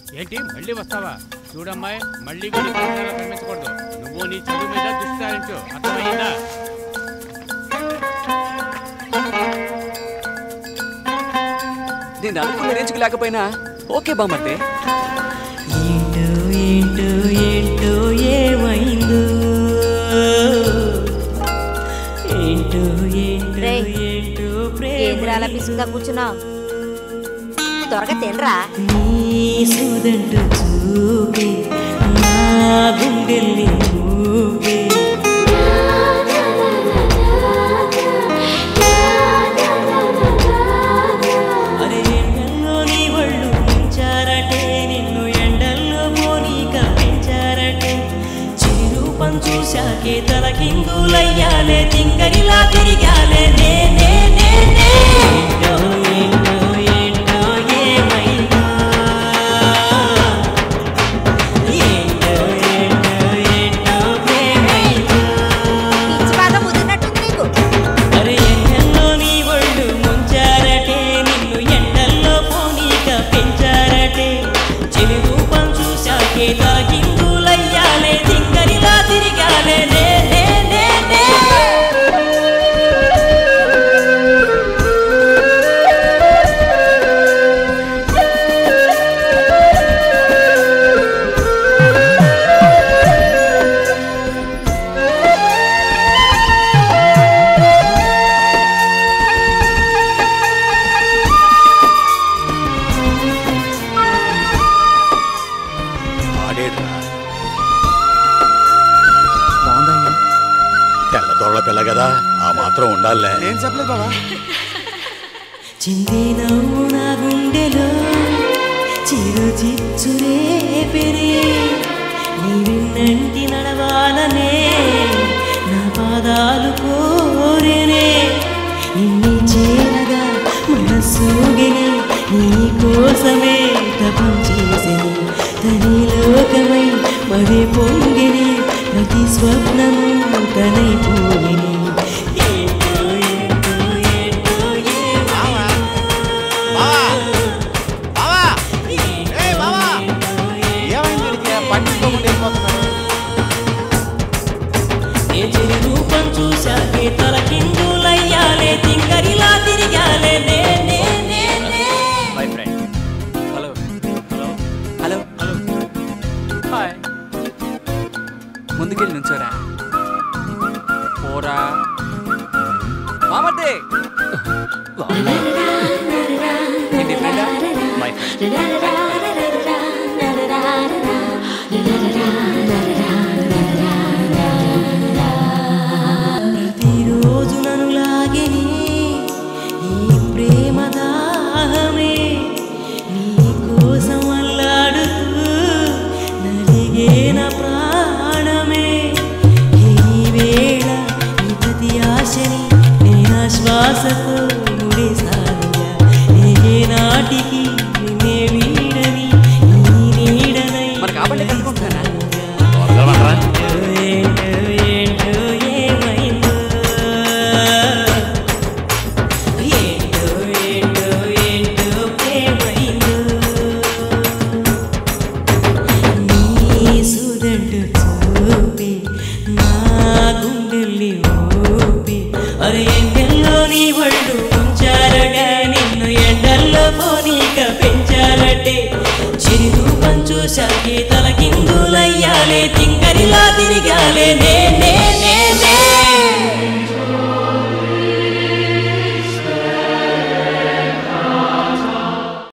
ఏంటి మళ్ళీ వస్తావా చూడమ్మాయి మళ్ళీ గుడి ప్రాంతాల్లో కనిపించకూడదు నువ్వు నీ చదువు మీద దృష్టి సారించు అర్థమైందా నేను అనుకున్న రేంజ్కి లేకపోయినా ఓకే బామ్మర్దే ఏంటో ఏంటో ఏంటో ఏమైందో ఏంటో ఏంటో రేయ్, ఏంటో ఏంద్రా అలా పిసుగా కూర్చున్నావు త్వరగా తినరా నీ సుదంటు చూపి నా గుండెల్ని ఊపి అరే ఎండల్లో నీ ఒళ్ళు ముంచారటే నిన్ను ఎండల్లో పోనీక పెంచారటే చిరుపం చూశాకే తలకిందులయ్యాలే తింకరిలా తిరిగాలే నే నే నే నే ఏంటో ఏంటో ఏంటో ఏమైందో ఏంటో ఏంటో ఏంటో ప్రేమైందో పిచ్చి బాగా ముదిరినట్టుంది నీకు అరే ఎండల్లో నీ ఒళ్ళు ముంచారటే నిన్ను ఎండల్లో పోనీక పెంచారటే చెవి రూపం చూశాకే తాకిందులయ్యాలే తింగరిలా తిరిగాలే నే నే నే నే ఆడేడ్రా బాగుందయ్యా తెల్లదొరల పిల్ల కదా ఆ మాత్రం ఉండాలే నేను చెప్పలేదు బాబా చింది నవ్వు నా గుండెలో చిరు చిచ్చురే పెరే నీ విన్నంటి నడవాలనే నా పాదాలు కోరేనే నిన్ను చేరగా మనస్సుగిని నీ కోసమే తపం చేసిని తని లోకమై మరే పొంగిని ప్రతి స్వప్నము తనైపోయిని ఏంటో ఏంటో ఏంటో ఏమైంది వీడికి? పట్టించుకోకుండా వెళ్ళిపోతున్నాడు ఏ చెరి రూపం చూశాకే తలకిందులయ్యాలే తింగరిలా తిరిగాలే నే నే నే నే bye friend hello hello hello hello hi ముందుకెళ్ళి నుంచోరా పోరా బామ్మర్దే ఏంటి ఫ్రెండా మై ఫ్రెండ్ ప్రతిరోజు నన్ను లాగేనే ఈ ప్రేమ దాహమే నీ కోసం అల్లాడుతూ నలిగే నా ప్రాణమే ఈ వేళ ఈ ప్రతి ఆశని నేను శ్వాసతో ముడేసానుగా ఏ నాటికి నిన్నే వీడని నీ నీడనై మరి కాబట్టి కనుక్కుంటున్నారా త్వరగా ఏంటో ఏంటో ఏమైందో ఏంటో ఏంటో ఏంటో ప్రేమైందో నీ సుదంటు చూపి నా గుండెల్ని ఊపి అరే ఎండల్లో నీ ఒళ్ళు ఉంచారగా నిన్ను ఎండల్లో పోనీక పెంచారటే చిరి రూపం చూశాకే తలకిందులయ్యాలే తింగరిలా తిరిగాలే నే నే నే